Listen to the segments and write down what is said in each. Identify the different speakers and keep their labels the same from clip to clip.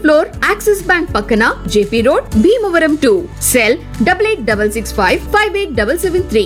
Speaker 1: floor Axis Bank పక్కన JP road Bhimavaram to cell double eight double six five five eight double seven three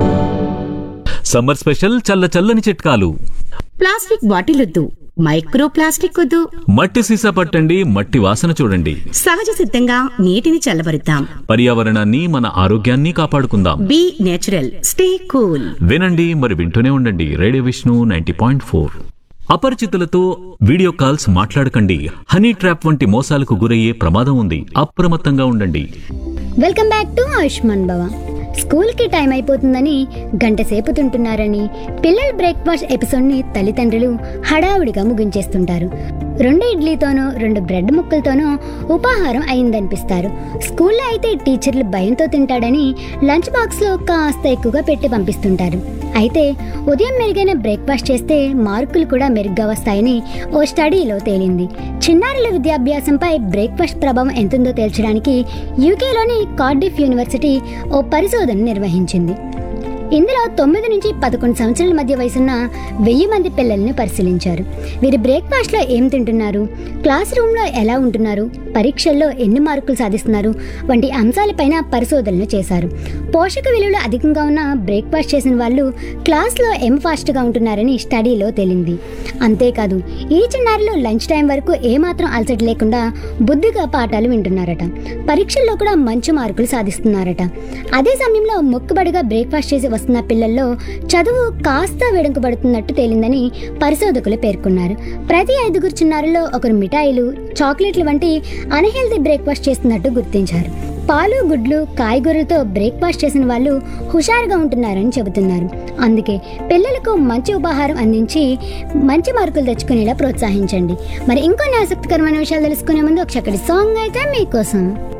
Speaker 2: summer special చల్ల చల్లని చిట్కాలు
Speaker 3: plastic బాటిలొద్దు micro plastic వద్దు
Speaker 2: మట్టి సీసా పట్టండి మట్టి వాసన చూడండి
Speaker 3: సహజ సిద్ధంగా నీటిని చల్లబరుద్దాం
Speaker 2: పర్యావరణాన్ని మన ఆరోగ్యాన్ని కాపాడుకుందాం
Speaker 3: బి నేచురల్ స్టే కూల్
Speaker 2: వినండి మరి వింటూనే ఉండండి radio Vishnu ninety point four అపరిచితులతో వీడియో కాల్స్ మాట్లాడకండి హనీ ట్రాప్ వంటి మోసాలకు గురయ్యే ప్రమాదం ఉంది అప్రమత్తంగా ఉండండి
Speaker 4: వెల్కమ్ బ్యాక్ టు ఆయుష్మాన్ భవ స్కూల్కి టైం అయిపోతుందని గంట సేపు తింటున్నారని పిల్లల బ్రేక్ఫాస్ట్ ఎపిసోడ్ని తల్లిదండ్రులు హడావుడిగా ముగించేస్తుంటారు రెండు ఇడ్లీతోనో రెండు బ్రెడ్ ముక్కలతోనో ఉపాహారం అయిందనిపిస్తారు స్కూల్లో అయితే టీచర్లు భయంతో తింటాడని లంచ్ బాక్స్లో కాస్త ఎక్కువగా పెట్టి పంపిస్తుంటారు అయితే ఉదయం మెరుగైన బ్రేక్ఫాస్ట్ చేస్తే మార్కులు కూడా మెరుగ్గా వస్తాయని ఓ స్టడీలో తేలింది చిన్నారుల విద్యాభ్యాసంపై బ్రేక్ఫాస్ట్ ప్రభావం ఎంతుందో తేల్చడానికి యూకేలోని కార్డిఫ్ యూనివర్సిటీ ఓ పరిశోధన నిర్వహించింది ఇందులో తొమ్మిది నుంచి పదకొండు సంవత్సరాల మధ్య వయసున్న వెయ్యి మంది పిల్లల్ని పరిశీలించారు వీరి బ్రేక్ఫాస్ట్లో ఏం తింటున్నారు క్లాస్ రూమ్లో ఎలా ఉంటున్నారు పరీక్షల్లో ఎన్ని మార్కులు సాధిస్తున్నారు వంటి అంశాలపైన పరిశోధనలు చేశారు పోషక విలువలు అధికంగా ఉన్న బ్రేక్ఫాస్ట్ చేసిన వాళ్ళు క్లాస్లో ఏం ఫాస్ట్గా ఉంటున్నారని స్టడీలో తేలింది అంతేకాదు ఈ చిన్నారులు లంచ్ టైం వరకు ఏమాత్రం అలసట లేకుండా బుద్ధిగా పాఠాలు వింటున్నారట పరీక్షల్లో కూడా మంచి మార్కులు సాధిస్తున్నారట అదే సమయంలో మొక్కుబడిగా బ్రేక్ఫాస్ట్ చేసి వస్తున్న పిల్లల్లో చదువు కాస్త వెడుకబడుతున్నట్టు తేలిందని పరిశోధకులు పేర్కొన్నారు ప్రతి ఐదుగురు చిన్నారుల్లో ఒకరు మిఠాయిలు చాక్లెట్లు వంటి అన్హెల్తీ బ్రేక్ఫాస్ట్ చేస్తున్నట్టు గుర్తించారు పాలు గుడ్లు కాయగూరలతో బ్రేక్ఫాస్ట్ చేసిన వాళ్ళు హుషారుగా ఉంటున్నారని చెబుతున్నారు అందుకే పిల్లలకు మంచి ఉపాహారం అందించి మంచి మార్కులు తెచ్చుకునేలా ప్రోత్సహించండి మరి ఇంకొన్ని ఆసక్తికరమైన విషయాలు తెలుసుకునే ముందు ఒక చక్కటి సాంగ్ అయితే మీకోసం